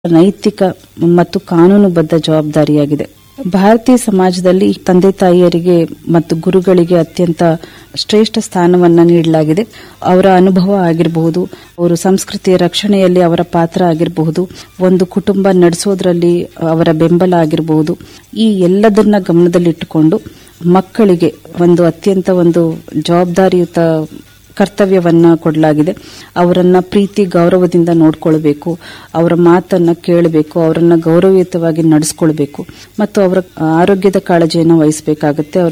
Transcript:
ನೈತಿಕ ಮತ್ತು ಕಾನೂನುಬದ್ಧ ಜವಾಬ್ದಾರಿಯಾಗಿದೆ ಭಾರತೀಯ ಸಮಾಜದಲ್ಲಿ ತಂದೆ ತಾಯಿಯರಿಗೆ ಮತ್ತು ಗುರುಗಳಿಗೆ ಅತ್ಯಂತ ಶ್ರೇಷ್ಠ ಸ್ಥಾನವನ್ನ ನೀಡಲಾಗಿದೆ ಅವರ ಅನುಭವ ಆಗಿರಬಹುದು ಅವರು ಸಂಸ್ಕೃತಿಯ ರಕ್ಷಣೆಯಲ್ಲಿ ಅವರ ಪಾತ್ರ ಆಗಿರಬಹುದು ಒಂದು ಕುಟುಂಬ ನಡೆಸೋದ್ರಲ್ಲಿ ಅವರ ಬೆಂಬಲ ಆಗಿರಬಹುದು ಈ ಎಲ್ಲದನ್ನ ಗಮನದಲ್ಲಿಟ್ಟುಕೊಂಡು ಮಕ್ಕಳಿಗೆ ಒಂದು ಅತ್ಯಂತ ಒಂದು ಜವಾಬ್ದಾರಿಯುತ ಕರ್ತವ್ಯವನ್ನ ಕೊಡಲಾಗಿದೆ ಅವರನ್ನ ಪ್ರೀತಿ ಗೌರವದಿಂದ ನೋಡ್ಕೊಳ್ಬೇಕು ಅವರ ಮಾತನ್ನ ಕೇಳಬೇಕು ಅವರನ್ನ ಗೌರವಯುತವಾಗಿ ನಡೆಸ್ಕೊಳ್ಬೇಕು ಮತ್ತು ಅವರ ಆರೋಗ್ಯದ ಕಾಳಜಿಯನ್ನು ವಹಿಸಬೇಕಾಗುತ್ತೆ ಅವರ